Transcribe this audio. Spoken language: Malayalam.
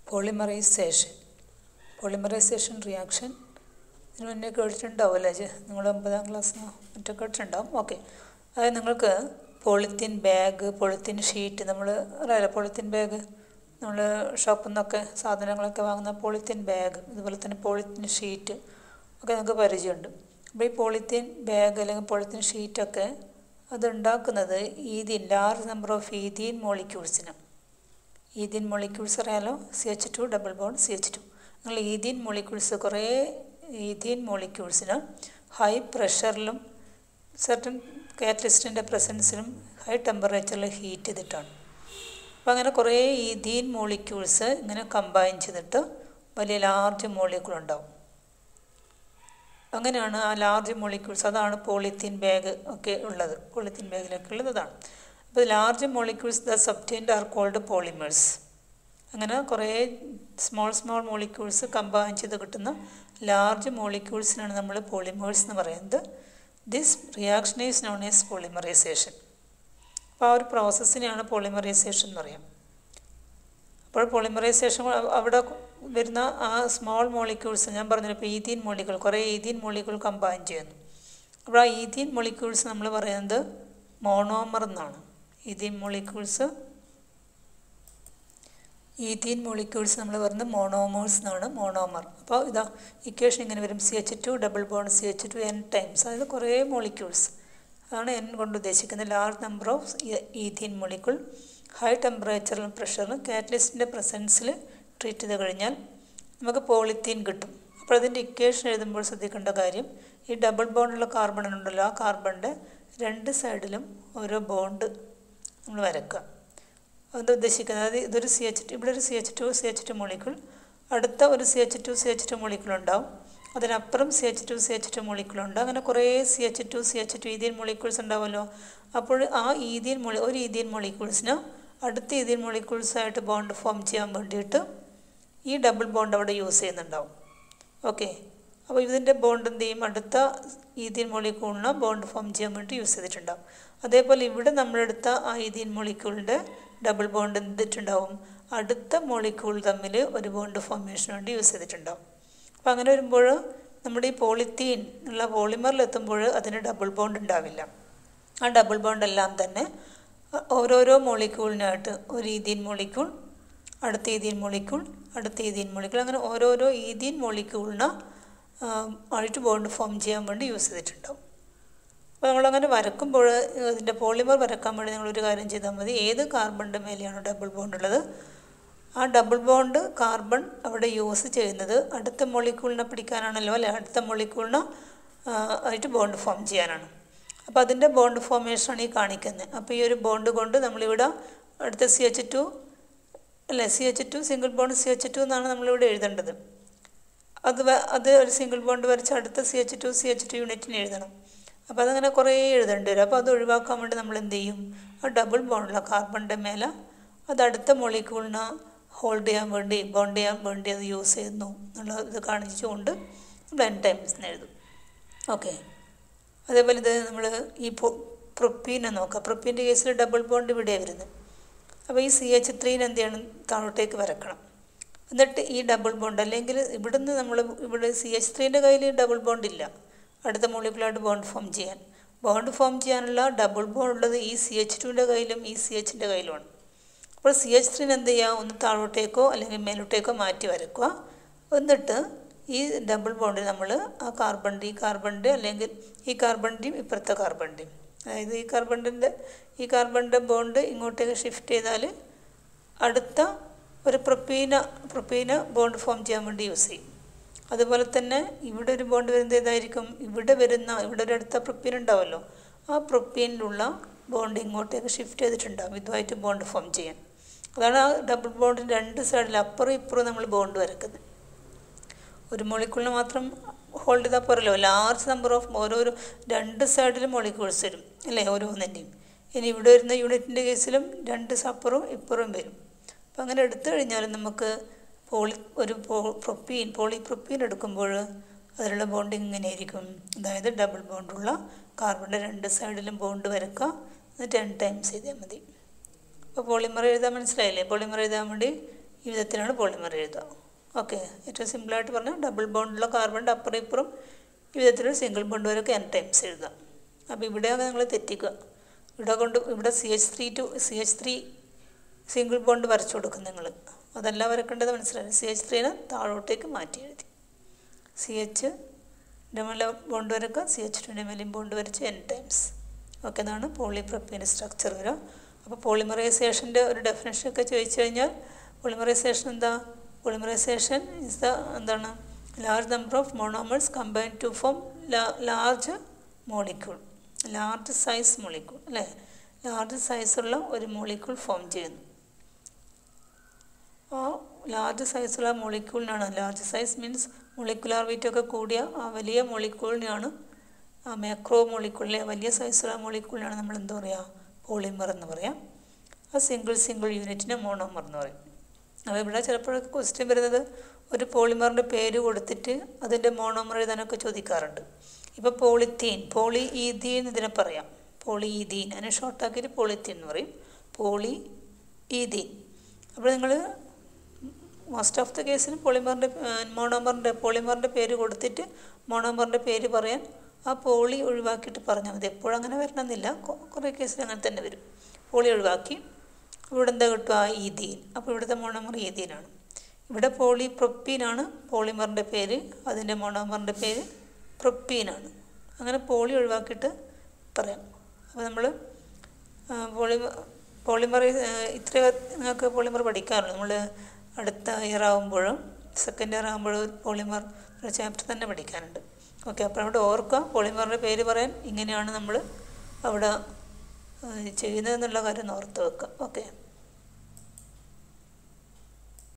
പോളിമറൈസേഷൻ പോളിമറൈസേഷൻ റിയാക്ഷൻ ഇതിന് മുന്നേ കേട്ടിട്ടുണ്ടാവുമല്ലേ ജെ നിങ്ങൾ ഒമ്പതാം ക്ലാസ്സിനോ മറ്റോ കേട്ടിട്ടുണ്ടാവും ഓക്കെ അതായത് നിങ്ങൾക്ക് പോളിത്തീൻ ബാഗ് പോളിത്തീൻ ഷീറ്റ് നമ്മൾ അറിയാലോ പോളിത്തീൻ ബാഗ് നമ്മൾ ഷോപ്പിൽ നിന്നൊക്കെ സാധനങ്ങളൊക്കെ വാങ്ങുന്ന പോളിത്തീൻ ബാഗ് അതുപോലെ തന്നെ പോളിത്തീൻ ഷീറ്റ് ഒക്കെ നിങ്ങൾക്ക് പരിചയമുണ്ട് അപ്പോൾ ഈ പോളിത്തീൻ ബാഗ് അല്ലെങ്കിൽ പോളിത്തീൻ ഷീറ്റൊക്കെ അതുണ്ടാക്കുന്നത് ethene large number of ethene മോളിക്യൂൾസിനാണ് ഈതീൻ മോളിക്യൂൾസ് അറിയാലോ C H two double bond C H two നിങ്ങൾ ഈതീൻ മോളിക്യൂൾസ് കുറേ ഈതീൻ മോളിക്യൂൾസിന് ഹൈ പ്രഷറിലും സർട്ടൻ കാറ്റലിസ്റ്റിൻ്റെ പ്രസൻസിലും ഹൈ ടെമ്പറേച്ചറിൽ ഹീറ്റ് ചെയ്തിട്ടാണ് അപ്പോൾ അങ്ങനെ കുറേ ഈതീൻ മോളിക്യൂൾസ് ഇങ്ങനെ കമ്പൈൻ ചെയ്തിട്ട് വലിയ ലാർജ് മോളിക്യൂൾ ഉണ്ടാവും അങ്ങനെയാണ് ആ ലാർജ് മോളിക്യൂൾസ് അതാണ് പോളിത്തീൻ ബാഗ് ഒക്കെ ഉള്ളത് പോളിത്തീൻ ബാഗിലൊക്കെ ഉള്ളത് അതാണ് അപ്പോൾ large molecules the obtained are called polymers അങ്ങനെ കുറേ സ്മോൾ സ്മോൾ മോളിക്യൂൾസ് കമ്പൈൻ ചെയ്ത് കിട്ടുന്ന ലാർജ് മോളിക്യൂൾസിനാണ് നമ്മൾ പോളിമേഴ്സ് എന്ന് പറയുന്നത് this reaction is known is polymerisation അപ്പോൾ ആ ഒരു പ്രോസസ്സിനെയാണ് പോളിമറൈസേഷൻ എന്ന് പറയാം അപ്പോൾ പോളിമറൈസേഷൻ അവിടെ വരുന്ന ആ സ്മോൾ മോളിക്യൂൾസ് ഞാൻ പറഞ്ഞല്ലോ ഇപ്പോൾ ഈതീൻ മോളിക്യൂൾ കുറേ ഈതീൻ മോളിക്യൂൾ കമ്പൈൻ ചെയ്യുന്നു അപ്പോൾ ആ ഈതീൻ മോളിക്യൂൾസ് നമ്മൾ പറയുന്നത് മോണോമർ എന്നാണ് ഈതീൻ മോളിക്യൂൾസ് ഈതീൻ മോളിക്യൂൾസ് നമ്മൾ പറയുന്നത് മോണോമേഴ്സ് എന്നാണ് മോണോമർ അപ്പോൾ ഇതാ ഇക്വേഷൻ ഇങ്ങനെ വരും C H two double bond C H two N times അതായത് കുറേ മോളിക്യൂൾസ് അതാണ് എൻ കൊണ്ട് ഉദ്ദേശിക്കുന്നത് large number of ethene molecule high ടെമ്പറേച്ചറിലും പ്രഷറിലും കാറ്റലിസ്റ്റിൻ്റെ പ്രസൻസിൽ ട്രീറ്റ് ചെയ്ത് കഴിഞ്ഞാൽ നമുക്ക് പോളിത്തീൻ കിട്ടും അപ്പോൾ അതിൻ്റെ ഇക്വേഷൻ എഴുതുമ്പോൾ ശ്രദ്ധിക്കേണ്ട കാര്യം ഈ ഡബിൾ ബോണ്ടുള്ള കാർബൺ ഉണ്ടല്ലോ ആ കാർബണിൻ്റെ രണ്ട് സൈഡിലും ഓരോ ബോണ്ട് നമ്മൾ വരക്കുക അത് ഉദ്ദേശിക്കുന്നത് അതായത് ഇതൊരു സി എച്ച് ടു ഇവിടെ ഒരു C H two C H two molecule അടുത്ത ഒരു C H two C H two molecule ഉണ്ടാവും അതിനപ്പുറം C H two C H two molecule ഉണ്ട് അങ്ങനെ കുറേ C H two C H two ethene molecules ഉണ്ടാവുമല്ലോ അപ്പോൾ ആ ഈതീൻ മോളി ഒരു ഈതീൻ മോളിക്യൂൾസിന് അടുത്ത ഈതീൻ മോളിക്യൂൾസായിട്ട് ബോണ്ട് ഫോം ചെയ്യാൻ വേണ്ടിയിട്ട് ഈ ഡബിൾ ബോണ്ട് അവിടെ യൂസ് ചെയ്യുന്നുണ്ടാവും ഓക്കെ അപ്പോൾ ഇതിൻ്റെ ബോണ്ട് എന്ത് ചെയ്യും അടുത്ത ഈതീൻ മോളിക്യൂളിന് ബോണ്ട് ഫോം ചെയ്യാൻ വേണ്ടി യൂസ് ചെയ്തിട്ടുണ്ടാവും അതേപോലെ ഇവിടെ നമ്മളെടുത്ത ആ ഈതീൻ മോളിക്യൂളിൻ്റെ ഡബിൾ ബോണ്ട് എന്തിട്ടുണ്ടാവും അടുത്ത മോളിക്യൂൾ തമ്മിൽ ഒരു ബോണ്ട് ഫോർമേഷന് വേണ്ടി യൂസ് ചെയ്തിട്ടുണ്ടാവും അപ്പോൾ അങ്ങനെ വരുമ്പോൾ നമ്മുടെ ഈ പോളിത്തീൻ ഉള്ള പോളിമറിലെത്തുമ്പോൾ അതിന് ഡബിൾ ബോണ്ട് ഉണ്ടാവില്ല ആ ഡബിൾ ബോണ്ട് എല്ലാം തന്നെ ഓരോരോ മോളിക്യൂളിനായിട്ട് ഒരു ഈതീൻ മോളിക്യൂൾ അടുത്ത ഈതീൻ മോളിക്യൂൾ അടുത്ത ഈതീൻ മോളിക്യൂൾ അങ്ങനെ ഓരോരോ ഈതീൻ മോളിക്യൂളിന് ആയിട്ട് ബോണ്ട് ഫോം ചെയ്യാൻ വേണ്ടി യൂസ് ചെയ്തിട്ടുണ്ടാവും അപ്പോൾ നമ്മളങ്ങനെ വരക്കുമ്പോൾ ഇതിൻ്റെ പോളിമർ വരക്കാൻ വേണ്ടി നിങ്ങളൊരു കാര്യം ചെയ്താൽ മതി ഏത് കാർബണിൻ്റെ മേലെയാണോ ഡബിൾ ബോണ്ട് ഉള്ളത് ആ ഡബിൾ ബോണ്ട് കാർബൺ അവിടെ യൂസ് ചെയ്യുന്നത് അടുത്ത മൊളിക്യൂളിനെ പിടിക്കാനാണല്ലോ അല്ലെ അടുത്ത മൊളിക്യൂളിന് ആയിട്ട് ബോണ്ട് ഫോം ചെയ്യാനാണ് അപ്പോൾ അതിൻ്റെ ബോണ്ട് ഫോർമേഷനാണ് ഈ കാണിക്കുന്നത് അപ്പോൾ ഈ ഒരു ബോണ്ട് കൊണ്ട് നമ്മളിവിടെ അടുത്ത സി എച്ച് ടു അല്ലേ C H two single bond C H two എന്നാണ് നമ്മളിവിടെ എഴുതേണ്ടത് അത് അത് ഒരു സിംഗിൾ ബോണ്ട് വരച്ച് അടുത്ത C H two C H two യൂണിറ്റിന് എഴുതണം അപ്പോൾ അതങ്ങനെ കുറേ എഴുതേണ്ടി വരും അപ്പോൾ അത് ഒഴിവാക്കാൻ വേണ്ടി നമ്മൾ എന്ത് ചെയ്യും ആ ഡബിൾ ബോണ്ടുള്ള കാർബണിൻ്റെ മേലെ അത് അടുത്ത മൊളിക്യൂളിന് ഹോൾഡ് ചെയ്യാൻ വേണ്ടി ബോണ്ട് ചെയ്യാൻ വേണ്ടി അത് യൂസ് ചെയ്യുന്നു എന്നുള്ള ഇത് കാണിച്ചുകൊണ്ട് നമ്മൾ എൻ ടൈംസ് എഴുതും ഓക്കെ അതേപോലെ ഇത് നമ്മൾ ഈ പ്രൊപ്പീനെ നോക്കാം പ്രൊപ്പീൻ്റെ കേസിൽ ഡബിൾ ബോണ്ട് ഇവിടെ വരുന്നത് അപ്പോൾ ഈ സി എച്ച് ത്രീന് എന്ത് ചെയ്യണം താഴോട്ടേക്ക് വരക്കണം എന്നിട്ട് ഈ ഡബിൾ ബോണ്ട് അല്ലെങ്കിൽ ഇവിടുന്ന് നമ്മൾ ഇവിടെ സി എച്ച് ത്രീൻ്റെ കയ്യിൽ ഡബിൾ ബോണ്ട് ഇല്ല അടുത്ത മോളിക്കുലായിട്ട് ബോണ്ട് ഫോം ചെയ്യാൻ ബോണ്ട് ഫോം ചെയ്യാനുള്ള ഡബിൾ ബോണ്ട് ഉള്ളത് ഈ സി എച്ച് ടുവിൻ്റെ കയ്യിലും ഈ സി എച്ചിൻ്റെ കയ്യിലുമാണ് അപ്പോൾ സി എച്ച് ത്രീന് എന്ത് ചെയ്യുക ഒന്ന് താഴോട്ടേക്കോ അല്ലെങ്കിൽ മേലോട്ടേക്കോ മാറ്റി വരക്കുക എന്നിട്ട് ഈ ഡബിൾ ബോണ്ട് നമ്മൾ ആ കാർബണിൻ്റെ ഈ കാർബണിൻ്റെ അല്ലെങ്കിൽ ഈ കാർബണിൻ്റെയും ഇപ്പുറത്തെ കാർബണിൻ്റെയും അതായത് ഈ കാർബണിൻ്റെ ഈ കാർബണിൻ്റെ ബോണ്ട് ഇങ്ങോട്ടേക്ക് ഷിഫ്റ്റ് ചെയ്താൽ അടുത്ത ഒരു പ്രൊപ്പീന പ്രൊപ്പീന ബോണ്ട് ഫോം ചെയ്യാൻ വേണ്ടി യൂസ് ചെയ്യും അതുപോലെ തന്നെ ഇവിടെ ഒരു ബോണ്ട് വരുന്നത് ഏതായിരിക്കും ഇവിടെ വരുന്ന ഇവിടെ ഒരു അടുത്ത പ്രൊപ്പീൻ ഉണ്ടാവുമല്ലോ ആ പ്രൊപ്പീനിലുള്ള ബോണ്ട് ഇങ്ങോട്ടേക്ക് ഷിഫ്റ്റ് ചെയ്തിട്ടുണ്ടാകും ഇതുമായിട്ട് ബോണ്ട് ഫോം ചെയ്യാൻ അതാണ് ആ ഡബിൾ ബോണ്ടിൻ്റെ രണ്ട് സൈഡിൽ അപ്പുറം ഇപ്പുറം നമ്മൾ ബോണ്ട് വരക്കുന്നത് ഒരു മോളിക്യൂളിന് മാത്രം ഹോൾഡ് ചെയ്താൽ പോരല്ലോ ലാർജ് നമ്പർ ഓഫ് ഓരോരോ രണ്ട് സൈഡിലും മോളിക്യൂൾസ് വരും അല്ലേ ഓരോന്നിൻ്റെയും ഇനി ഇവിടെ വരുന്ന യൂണിറ്റിൻ്റെ കേസിലും രണ്ട് അപ്പുറവും ഇപ്പുറവും വരും അപ്പം അങ്ങനെ എടുത്തു കഴിഞ്ഞാൽ നമുക്ക് പോളി ഒരു പ്രൊപ്പീൻ പോളി പ്രൊപ്പീൻ എടുക്കുമ്പോൾ അതിലുള്ള ബോണ്ട് ഇങ്ങനെ ആയിരിക്കും അതായത് ഡബിൾ ബോണ്ടുള്ള കാർബണിൻ്റെ രണ്ട് സൈഡിലും ബോണ്ട് വരക്കുക എന്നിട്ട് ടെൻ ടൈംസ് ചെയ്താൽ മതി അപ്പോൾ പോളിമർ എഴുതാൻ മനസ്സിലായില്ലേ പോളിമർ എഴുതാൻ വേണ്ടി ഈ വിധത്തിലാണ് പോളിമർ എഴുതുക ഓക്കെ ഏറ്റവും സിമ്പിളായിട്ട് പറഞ്ഞാൽ ഡബിൾ ബോണ്ടുള്ള കാർബണിൻ്റെ അപ്പുറം ഇപ്പുറം ഈ വിധത്തിൽ സിംഗിൾ ബോണ്ട് വരെയൊക്കെ എൻ ടൈംസ് എഴുതുക അപ്പോൾ ഇവിടെയൊക്കെ നിങ്ങൾ തെറ്റിക്കുക ഇവിടെ കൊണ്ട് ഇവിടെ C H three two C H three single bond വരച്ചു കൊടുക്കും നിങ്ങൾ അതല്ല വരക്കേണ്ടത് മനസ്സിലായി സി എച്ച് ത്രീനെ താഴോട്ടേക്ക് മാറ്റി എഴുതി സി എച്ച് മേലെ ബോണ്ട് വരക്കുക സി എച്ച് ടുവിൻ്റെ മേലെയും ബോണ്ട് വരച്ച് എൻ ടൈംസ് ഓക്കെ അതാണ് പോളിപ്രപ്പീൻ്റെ സ്ട്രക്ചർ വരിക അപ്പോൾ പോളിമറൈസേഷൻ്റെ ഒരു ഡെഫിനേഷൻ ഒക്കെ ചോദിച്ചു കഴിഞ്ഞാൽ പോളിമറൈസേഷൻ എന്താ പോളിമറൈസേഷൻ ഇസ് ദ എന്താണ് large number of monomers combine to form large molecule large size molecule അല്ലേ ലാർജ് സൈസുള്ള ഒരു മോളിക്യൂൾ ഫോം ചെയ്യുന്നു ആ ലാർജ് സൈസുള്ള മോളിക്യൂളിനാണ് large size means molecular weight ഒക്കെ കൂടിയ ആ വലിയ മോളിക്യൂളിനെയാണ് ആ മാക്രോ മോളിക്യൂളിലെ വലിയ സൈസുള്ള മോളിക്യൂളിനാണ് നമ്മൾ എന്താ പറയുക പോളിമർ എന്ന് പറയാം ആ സിംഗിൾ സിംഗിൾ യൂണിറ്റിനെ മോണോമർ എന്ന് പറയും അപ്പോൾ ഇവിടെ ചിലപ്പോഴൊക്കെ ക്വസ്റ്റ്യൻ വരുന്നത് ഒരു പോളിമറിൻ്റെ പേര് കൊടുത്തിട്ട് അതിൻ്റെ മോണോമർ എഴുതാനൊക്കെ ചോദിക്കാറുണ്ട് ഇപ്പോൾ പോളിത്തീൻ പോളി ഈതീൻ ഇതിനെ പറയാം പോളി ഈതീൻ അതിനെ ഷോർട്ടാക്കിയിട്ട് പോളിത്തീൻ എന്ന് പറയും പോളി ഈതീൻ അപ്പോൾ നിങ്ങൾ മോസ്റ്റ് ഓഫ് ദ കേസിന് പോളിമറിൻ്റെ മോണോമറിൻ്റെ പോളിമറിൻ്റെ പേര് കൊടുത്തിട്ട് മോണോമറിൻ്റെ പേര് പറയാൻ ആ പോളി ഒഴിവാക്കിയിട്ട് പറഞ്ഞാൽ മതി എപ്പോഴും അങ്ങനെ വരണമെന്നില്ല കുറേ കേസിൽ അങ്ങനെ തന്നെ വരും പോളി ഒഴിവാക്കി ഇവിടെ എന്താ കിട്ടുക ഈതീൻ അപ്പോൾ ഇവിടുത്തെ മോണോമർ ഈതീനാണ് ഇവിടെ പോളി പ്രൊപ്പീനാണ് പോളിമറിൻ്റെ പേര് അതിൻ്റെ മോണോമറിൻ്റെ പേര് പ്രൊപ്പീനാണ് അങ്ങനെ പോളി ഒഴിവാക്കിയിട്ട് പറയാം അപ്പോൾ നമ്മൾ പോളി പോളിമർ ഇത്ര നിങ്ങൾക്ക് പോളിമർ പഠിക്കാറുണ്ട് നമ്മൾ അടുത്ത ഇയർ ആകുമ്പോഴും സെക്കൻഡ് ഇയർ ആകുമ്പോഴും പോളിമർ ഒരു ചാപ്റ്റർ തന്നെ പഠിക്കാനുണ്ട് ഓക്കെ അപ്പോൾ അവിടെ ഓർക്കുക പോളിമറിൻ്റെ പേര് പറയാൻ ഇങ്ങനെയാണ് നമ്മൾ അവിടെ ചെയ്യുന്നതെന്നുള്ള കാര്യം ഓർത്ത് വെക്കുക ഓക്കെ